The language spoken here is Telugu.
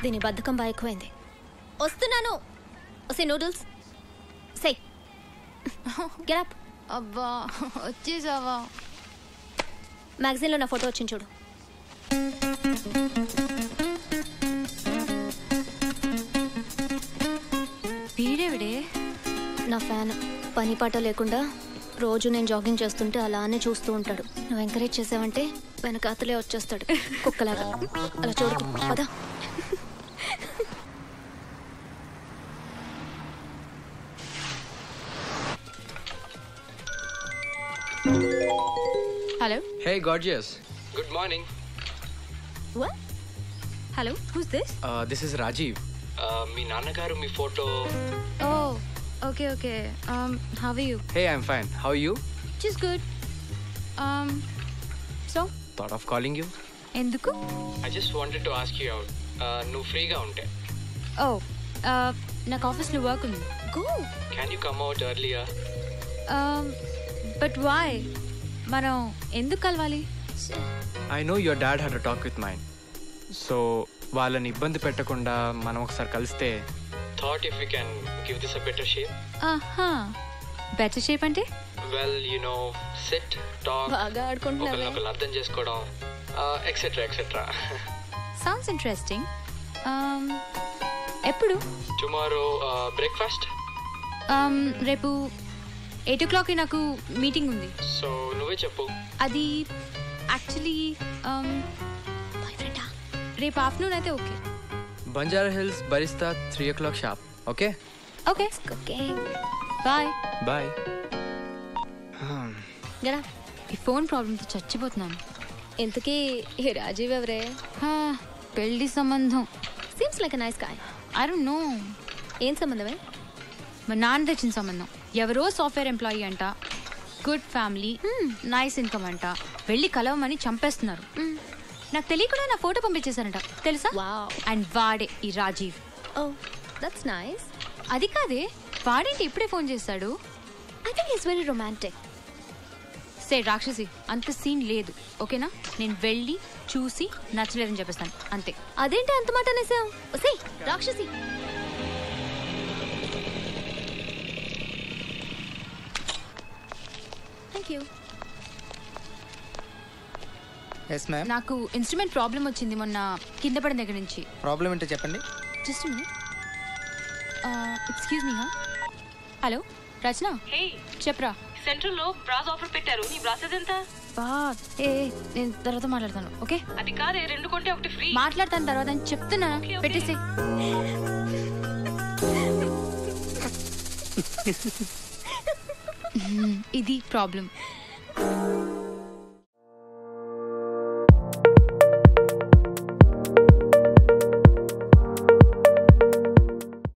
దీని బద్ధకం బాగా ఎక్కువైంది వస్తున్నాను వస్తే నూడిల్స్ సే గెరప్ అబ్బా వచ్చేసావా మ్యాగజైన్లో నా ఫోటో వచ్చింది చూడు వీడేవిడే నా ఫ్యాన్ పని పాట లేకుండా రోజు నేను జాగింగ్ చేస్తుంటే అలానే చూస్తూ ఉంటాడు నువ్వు ఎంకరేజ్ చేసావంటే వెనక అతలే వచ్చేస్తాడు కుక్కలాగా అలా చూడకు పదా hello Hey, gorgeous. Good morning. Hello who's this Uh, this is Rajiv. Uh, మీ నాన్నగారు మీ photo oh okay okay how you hey I'm fine how you just good so thought of calling you ఎందుకు I just wanted to ask you out నువ్వు ఫ్రీగా ఉంటే ఓ నాకు ఆఫీస్లో వర్క్ ఉంది go can you come out earlier but why మనం ఎందుకు కలవాలి I know your dad had talk with mind so వాళ్ళని ఇబ్బంది పెట్టకుండా మనం ఒకసారి కలిస్తే thought if you can give this uh better shape ఆహా బెటర్ షేప్ అంటే well you know set talk బాగా ఆడుకుంటున్నావే ఒకరినొకరు అర్థం చేసుకోవడం ఎక్సెట్రా ఎక్సెట్రా సౌండ్స్ ఇంట్రెస్టింగ్ ఎప్పుడు టుమారో బ్రేక్ఫాస్ట్ Um, రేపు ఎయిట్ ఓ క్లాక్కి నాకు మీటింగ్ ఉంది సో నువ్వే చెప్పు అది యాక్చువల్లీ బాయ్ ఫ్రెండా రేపు ఆఫ్టర్నూన్ అయితే okay Banjara Hills Barista three o'clock shop okay okay okay bye bye గడా ఈ ఫోన్ ప్రాబ్లంతో చచ్చిపోతున్నాను ఇంతకీ ఈ రాజీవ్ ఎవరే హా, పెళ్లి సంబంధం seems like nice guy I don't know ఏం సంబంధమే మా నాన్న తెచ్చిన సంబంధం ఎవరో సాఫ్ట్వేర్ ఎంప్లాయీ అంట గుడ్ ఫ్యామిలీ నైస్ ఇన్కమ్ అంట వెళ్ళి కలవమని చంపేస్తున్నారు నాకు తెలియకుండా నా ఫోటో పంపించేశారంట తెలుసా వావ్ అండ్ వాడే ఈ రాజీవ్ ఓ దట్స్ నైస్ అది కాదే వాడేంటి ఇప్పుడే ఫోన్ చేశాడు I think is very romantic say రాక్షసి అంత సీన్ లేదు ఓకేనా నేను వెళ్ళి చూసి నచ్చలేదని చెప్పేస్తాను అంతే అదేంటి అంత మాట అనేసావు ఒసేయ్ రాక్షసి థ్యాంక్ యూ ఎస్ మ్యామ్ నాకు ఇన్స్ట్రుమెంట్ ప్రాబ్లం వచ్చింది మొన్న కింద పడిన దగ్గర నుంచి ప్రాబ్లం ఏంటో చెప్పండి just excuse me hello Rachana hey చెప్పరా సెంట్రల్ లో బ్రాస్ ఆఫర్ పెట్టారు నీ బ్రాసెస్ ఎంత బా ఏ ఏ, నేను తర్వాత మాట్లాడతాను ఓకే అది కాదే రెండు కొంటే ఒకటి ఫ్రీ మాట్లాడతాను తర్వాత అని చెప్తున్నాను Okay, okay. పెట్టేసి ఇది ప్రాబ్లం